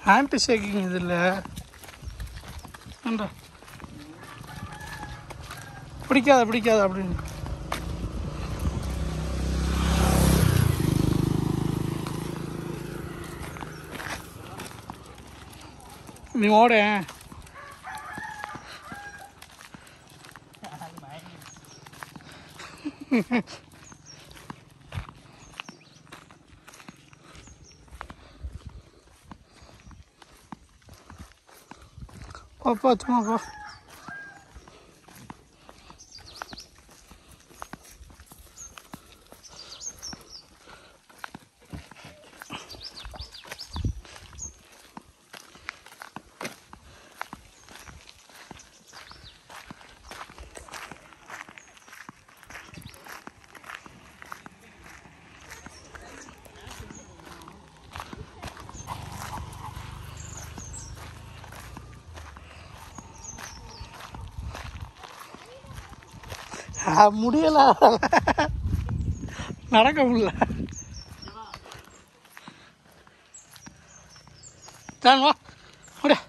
anti shaking இது இல்லை ஏண்டா பிடிக்காத பிடிக்காத அப்படின்னு நீ ஓட பாப்பா சும்மா பா ஆ, முடியல நடக்க முடியல தான் வா முடியா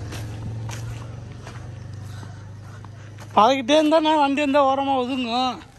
பழகிட்டே இருந்தா நான் வண்டி இருந்தால் ஓரமாக ஒதுங்கும்